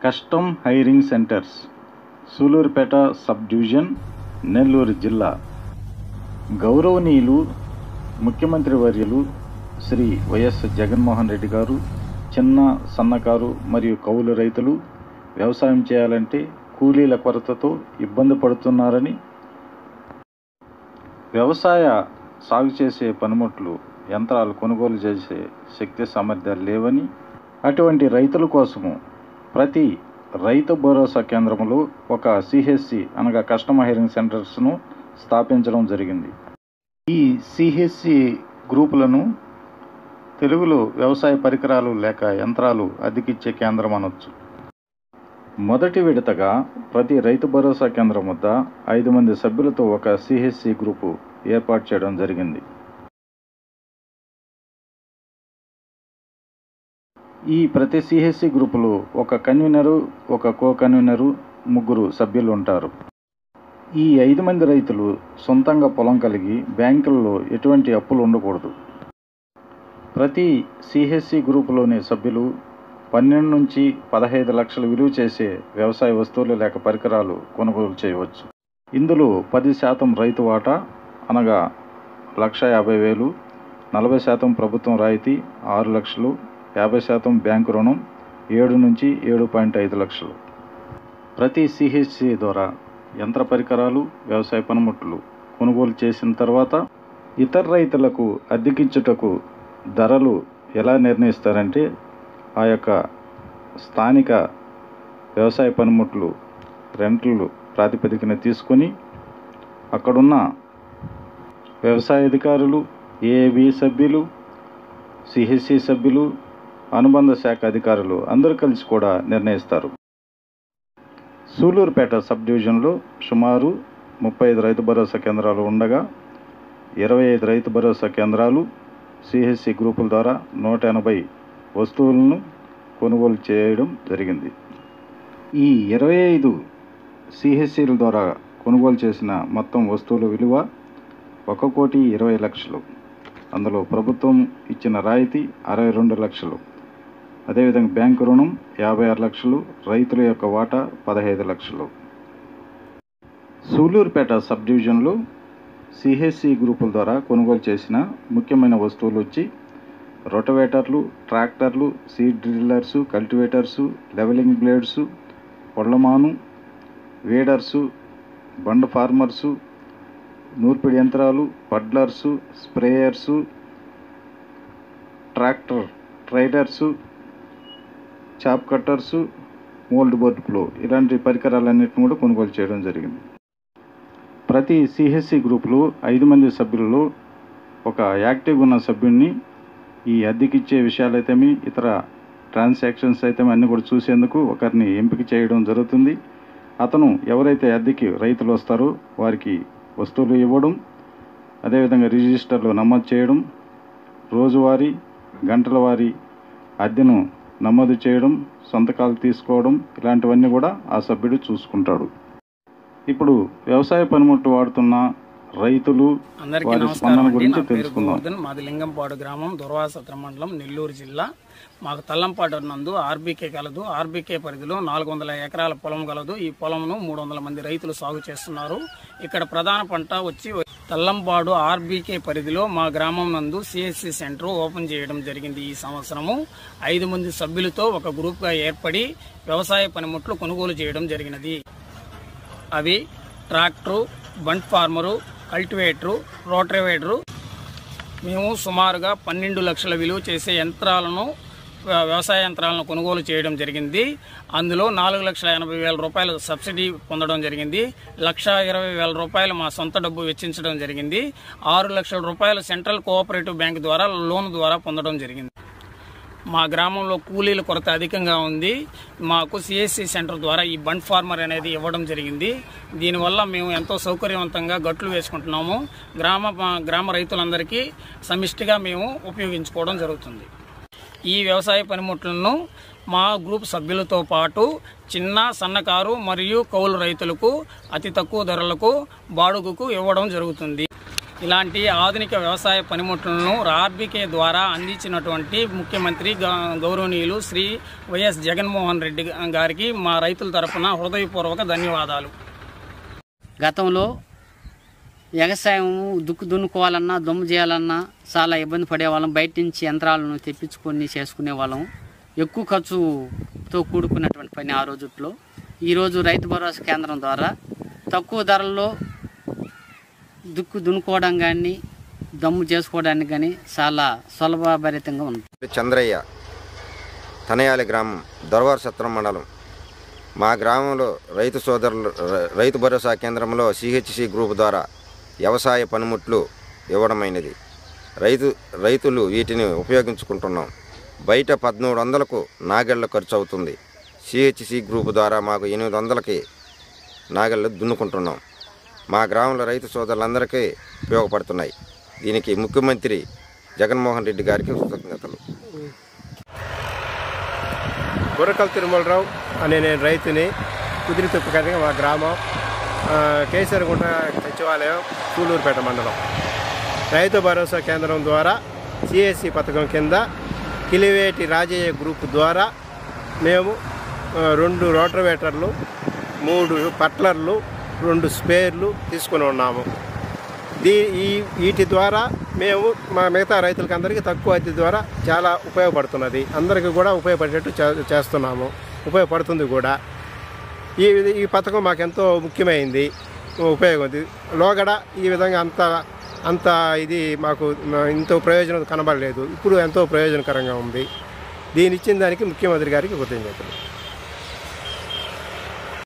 custom hiring centres Sullurpeta sub division Nellore జిల్లా గౌరవనీయులు ముఖ్యమంత్రి వర్యులు శ్రీ వైఎస్ జగన్మోహన్ రెడ్డి గారు చిన్న సన్నకారు మరియు కౌలు రైతులు వ్యవసాయం చేయాలంటే కూలీల కొరతతో ఇబ్బంది పడుతున్నారని వ్యవసాయ సాగు చేసే పనిముట్లు యంత్రాలు కొనుగోలు చేసే శక్తి సామర్థ్యాలు లేవని అటువంటి రైతుల కోసము ప్రతి రైతు భరోసా కేంద్రంలో ఒక సిహెచ్సి అనగా కస్టమర్ హైరింగ్ సెంటర్స్ను స్థాపించడం జరిగింది ఈ సిహెచ్సి గ్రూపులను తెలుగులో వ్యవసాయ పరికరాలు లేక యంత్రాలు అద్దెకిచ్చే కేంద్రం అనొచ్చు మొదటి విడతగా ప్రతి రైతు భరోసా కేంద్రం వద్ద ఐదు మంది సభ్యులతో ఒక సిహెచ్సి గ్రూపు ఏర్పాటు చేయడం జరిగింది ఈ ప్రతి సిహెచ్సి గ్రూపులో ఒక కన్వీనరు ఒక కో కన్వీనరు ముగ్గురు సభ్యులు ఉంటారు ఈ ఐదు మంది రైతులు సొంతంగా పొలం కలిగి బ్యాంకుల్లో ఎటువంటి అప్పులు ఉండకూడదు ప్రతి సిహెచ్సి గ్రూపులోని సభ్యులు పన్నెండు నుంచి పదహైదు లక్షలు విలువ చేసే వ్యవసాయ వస్తువులు లేక పరికరాలు కొనుగోలు చేయవచ్చు ఇందులో పది శాతం రైతు వాటా అనగా లక్ష యాభై వేలు నలభై శాతం ప్రభుత్వం రాయితీ ఆరు లక్షలు యాభై శాతం బ్యాంకు రుణం ఏడు నుంచి ఏడు పాయింట్ ఐదు లక్షలు ప్రతి సిహెచ్సి ద్వారా యంత్ర పరికరాలు వ్యవసాయ పనిముట్లు కొనుగోలు చేసిన తర్వాత ఇతర రైతులకు అద్దెకించుటకు ధరలు ఎలా నిర్ణయిస్తారంటే ఆ యొక్క స్థానిక వ్యవసాయ పనిముట్లు రెంట్లు ప్రాతిపదికన తీసుకొని అక్కడున్న వ్యవసాయ అధికారులు ఏబి సభ్యులు సిహెచ్సి సభ్యులు అనుబంధ శాఖ అధికారులు అందరూ కలిసి కూడా నిర్ణయిస్తారు సూలూరుపేట సబ్ డివిజన్లో సుమారు ముప్పై ఐదు రైతు భరోసా కేంద్రాలు ఉండగా ఇరవై ఐదు రైతు భరోసా కేంద్రాలు సిహెచ్సి గ్రూపుల ద్వారా నూట ఎనభై వస్తువులను కొనుగోలు చేయడం జరిగింది ఈ ఇరవై ఐదు సిహెచ్సిల ద్వారా కొనుగోలు చేసిన మొత్తం వస్తువుల విలువ ఒక కోటి ఇరవై లక్షలు అందులో ప్రభుత్వం ఇచ్చిన రాయితీ అరవై రెండు లక్షలు అదేవిధంగా బ్యాంకు రుణం యాభై ఆరు లక్షలు రైతుల యొక్క వాటా పదహైదు లక్షలు సూలూరుపేట సబ్ డివిజన్లో సిహెచ్సి గ్రూపుల ద్వారా కొనుగోలు చేసిన ముఖ్యమైన వస్తువులు వచ్చి రొటవేటర్లు ట్రాక్టర్లు seed drillers cultivators levelling blades పొళ్ళమాను వేడర్సు బండ్ ఫార్మర్సు నూర్పిడి యంత్రాలు పడ్లర్సు స్ప్రేయర్సు ట్రాక్టర్ ట్రైడర్సు chaff cutters mould board plough ఇలాంటి పరికరాలన్నింటిని కూడా కొనుగోలు చేయడం జరిగింది ప్రతి సిహెచ్సి గ్రూపులో ఐదు మంది సభ్యులలో ఒక యాక్టివ్గా ఉన్న సభ్యుడిని ఈ అద్దెకిచ్చే విషయాలైతేమి ఇతర ట్రాన్సాక్షన్స్ అయితే అన్నీ కూడా చూసేందుకు ఒకరిని ఎంపిక చేయడం జరుగుతుంది అతను ఎవరైతే అద్దెకి రైతులు వస్తారో వారికి వస్తువులు ఇవ్వడం అదేవిధంగా రిజిస్టర్లో నమోదు చేయడం రోజువారీ గంటల వారీ అద్దెను నమోదు చేయడం సంతకాలు తీసుకోవడం ఇలాంటివన్నీ కూడా ఆ సభ్యుడు చూసుకుంటాడు ఇప్పుడు వ్యవసాయ పనిముట్లు వాడుతున్న రైతులు అందరికీ వారి నమస్కారం స్పందన అండి గురించి నా పేరు తెలుసుకుందాం గోవర్ధన్ మాది లింగంపాడు గ్రామం దుర్వాసత్ర మండలం నెల్లూరు జిల్లా మాకు తల్లంపాడు నందు ఆర్బీకే కలదు ఆర్బీకే పరిధిలో నాలుగు వందల ఎకరాల పొలం కలదు ఈ పొలంను మూడు వందల మంది రైతులు సాగు చేస్తున్నారు ఇక్కడ ప్రధాన పంట వచ్చి తల్లంపాడు ఆర్బీకే పరిధిలో మా గ్రామం నందు సిఎస్సి సెంటర్ ఓపెన్ చేయడం జరిగింది ఈ సంవత్సరము ఐదు మంది సభ్యులతో ఒక గ్రూప్గా ఏర్పడి వ్యవసాయ పనిముట్లు కొనుగోలు చేయడం జరిగినది అవి tractor bund former cultivator rotavator మేము సుమారుగా పన్నెండు లక్షల విలువ చేసే యంత్రాలను వ్య- వ్యవసాయ యంత్రాలను కొనుగోలు చేయడం జరిగింది అందులో నాలుగు లక్షల ఎనభై వేల రూపాయలు సబ్సిడీ పొందడం జరిగింది లక్ష ఇరవై వేల రూపాయలు మా సొంత డబ్బు వెచ్చించడం జరిగింది ఆరు లక్షల రూపాయలు సెంట్రల్ కోఆపరేటివ్ బ్యాంక్ ద్వారా లోన్ ద్వారా పొందడం జరిగింది మా గ్రామంలో కూలీల కొరత అధికంగా ఉంది మాకు సిఎస్సి సెంటర్ ద్వారా ఈ బండ్ ఫార్మర్ అనేది ఇవ్వడం జరిగింది దీనివల్ల మేము ఎంతో సౌకర్యవంతంగా గట్లు వేసుకుంటున్నాము గ్రామ గ్రామ రైతులందరికీ సమిష్టిగా మేము ఉపయోగించుకోవడం జరుగుతుంది ఈ వ్యవసాయ పనిముట్లను మా గ్రూప్ సభ్యులతో పాటు చిన్న సన్నకారు మరియు కౌలు రైతులకు అతి తక్కువ ధరలకు బాడుగుకు ఇవ్వడం జరుగుతుంది ఇలాంటి ఆధునిక వ్యవసాయ పనిముట్లను ఆర్బీకే ద్వారా అందించినటువంటి ముఖ్యమంత్రి గ- గౌరవనీయులు శ్రీ వైఎస్ జగన్మోహన్ రెడ్డి గారికి మా రైతుల తరపున హృదయపూర్వక ధన్యవాదాలు గతంలో వ్యవసాయం దుక్కు దున్నుకోవాలన్నా దమ్ము చేయాలన్నా చాలా ఇబ్బంది పడేవాళ్ళం బయట నుంచి యంత్రాలను తెప్పించుకొని చేసుకునే వాళ్ళం ఎక్కువ ఖర్చుతో కూడుకున్నటువంటి పని ఆ రోజుల్లో ఈరోజు రైతు భరోసా కేంద్రం ద్వారా తక్కువ ధరల్లో దుక్కు దున్నుకోవడం కానీ దమ్ము చేసుకోవడానికి కానీ చాలా సులభభరితంగా ఉంది చంద్రయ్య తనయాలి గ్రామం దొరవార సత్రం మండలం మా గ్రామంలో రైతు సోదరులు ర- రైతు భరోసా కేంద్రంలో సిహెచ్సి గ్రూప్ ద్వారా వ్యవసాయ పనిముట్లు ఇవ్వడమైనది రైతు రైతులు వీటిని ఉపయోగించుకుంటున్నాం బయట పదమూడు వందలకు నాగళ్ళ ఖర్చు అవుతుంది సిహెచ్సి గ్రూప్ ద్వారా మాకు ఎనిమిది వందలకి నాగళ్ళు దున్నుకుంటున్నాం మా గ్రామంలో రైతు సోదరులందరికీ ఉపయోగపడుతున్నాయి దీనికి ముఖ్యమంత్రి జగన్మోహన్ రెడ్డి గారికి కృతజ్ఞతలు గుర్రకల్ తిరుమలరావు అనే నేను రైతుని కుదిరి తొక్కుకని మా గ్రామం ఆ, కేసరిగుంట సచివాలయం సూలూరుపేట మండలం రైతు భరోసా కేంద్రం ద్వారా సిఎస్సి పథకం కింద కిలివేటి రాజయ్య గ్రూప్ ద్వారా మేము ఆ, రెండు రోటర్వేటర్లు మూడు పట్లర్లు రెండు స్పేర్లు తీసుకుని ఉన్నాము దీ ఈ వీటి ద్వారా మేము మా మిగతా రైతులకి అందరికీ తక్కువ అద్దె ద్వారా చాలా ఉపయోగపడుతున్నది అందరికీ కూడా ఉపయోగపడేటట్టు చే- చేస్తున్నాము ఉపయోగపడుతుంది కూడా ఈ ఈ పథకం మాకు ఎంతో ముఖ్యమైంది ఉపయోగం ఉంది లోగడ ఈ విధంగా అంత అంత ఇది మాకు ఎంతో ప్రయోజనం కనబడలేదు ఇప్పుడు ఎంతో ప్రయోజనకరంగా ఉంది దీని ఇచ్చిన దానికి ముఖ్యమంత్రి గారికి కృతజ్ఞతలు